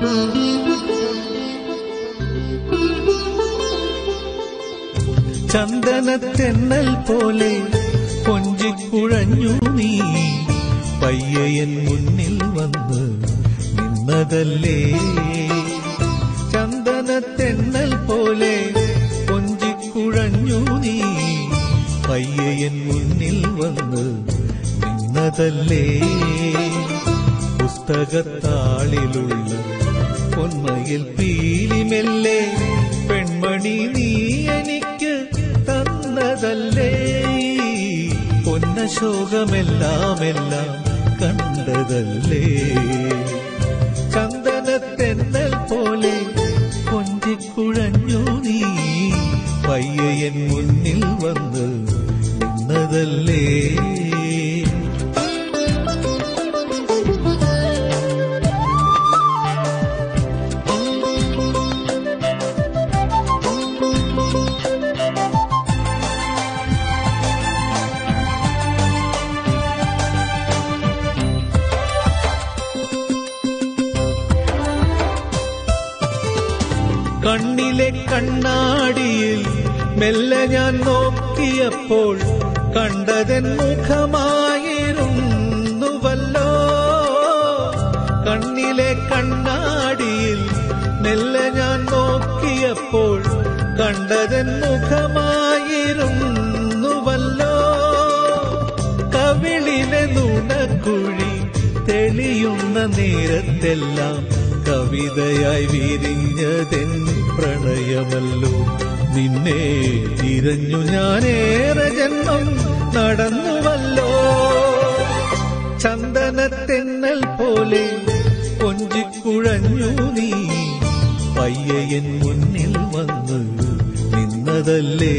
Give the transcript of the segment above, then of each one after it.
ചന്ദനത്തെന്നൽ പോലെ കൊഞ്ചിക്കുഴഞ്ഞു നീ പയ്യയൻ മുന്നിൽ വന്ന് നിന്നതല്ലേ ചന്ദനത്തെന്നൽ പോലെ കൊഞ്ചിക്കുഴഞ്ഞു നീ പയ്യയൻ മുന്നിൽ വന്ന് നിന്നതല്ലേ പുസ്തകത്താളിലുള്ള പൊന്മയിൽ പീലിമെല്ലെ പെൺമണി നീ എനിക്ക് തന്നതല്ലേ പൊന്ന ശോകമെല്ലാമെല്ലാം കണ്ടതല്ലേ ചന്ദനത്തെന്നൽ പോലെ കൊഞ്ചിക്കുഴഞ്ഞു നീ പയ്യയൻ മുന്നിൽ വന്ന് നിന്നതല്ലേ കണ്ണിലെ കണ്ണാടിയിൽ മെല്ലെ ഞാൻ നോക്കിയപ്പോൾ കണ്ടതൻ മുഖമായിരുന്നുവല്ലോ കണ്ണിലെ കണ്ണാടിയിൽ മെല്ലെ ഞാൻ നോക്കിയപ്പോൾ കണ്ടതൻ മുഖമായിരുന്നുവല്ലോ കവിളിലെ നുണക്കുഴി തെളിയുന്ന നേരത്തെല്ലാം കവിതയായി വിരിഞ്ഞതെൻ പ്രണയമല്ലോ നിന്നെ തിരഞ്ഞു ഞാനേറെ ജന്മം നടന്നുവല്ലോ ചന്ദനത്തെന്നൽ പോലെ കൊഞ്ചിക്കുഴഞ്ഞു നീ പയ്യയൻ മുന്നിൽ വന്ന് നിന്നതല്ലേ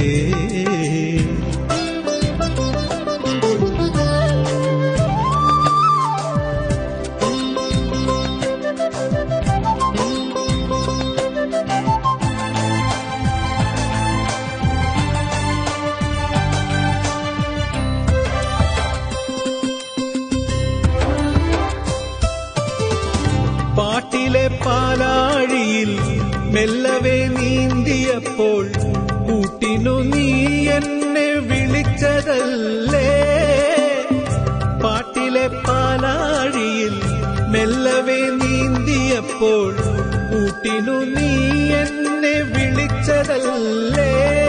പാട്ടിലെ പാലാഴിയിൽ മെല്ലവേ നീന്തിയപ്പോൾ കൂട്ടിനു നീ എന്നെ വിളിച്ചതല്ലേ പാട്ടിലെ പാലാഴിയിൽ മെല്ലവേ നീന്തിയപ്പോൾ കൂട്ടിനു നീ എന്നെ വിളിച്ചതല്ലേ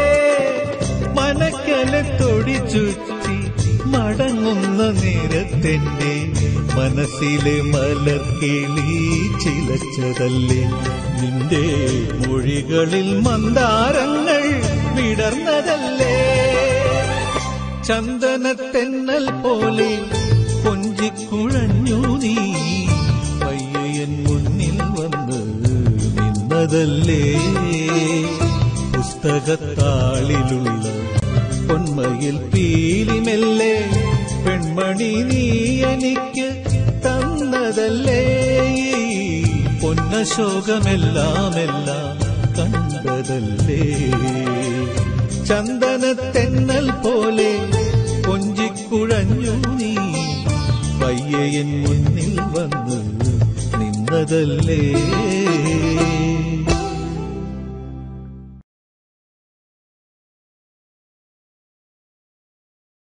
മനക്കലെ തൊടി ചുറ്റി മടങ്ങുന്ന നേരത്തെന്റെ മനസ്സിലെ മലർക്കിളി ചിലച്ചതല്ലേ നിന്റെ മൊഴികളിൽ മന്ദാരങ്ങൾ വിടർന്നതല്ലേ ചന്ദനത്തെന്നൽ പോലെ കൊഞ്ചിക്കുഴഞ്ഞു നീ പയ്യൻ മുന്നിൽ വന്ന് നിന്നതല്ലേ പുസ്തകത്താളിലുള്ള പൊന്മയിൽ പീലിമെല്ലെ പെൺമണി നീ എനിക്ക് തന്നതല്ലേ പൊന്ന ശോകമെല്ലാമെല്ലാം കണ്ടതല്ലേ ചന്ദനത്തെന്നൽ പോലെ കൊഞ്ചിക്കുഴഞ്ഞു നീ പയ്യയൻ മുന്നിൽ വന്ന് നിന്നതല്ലേ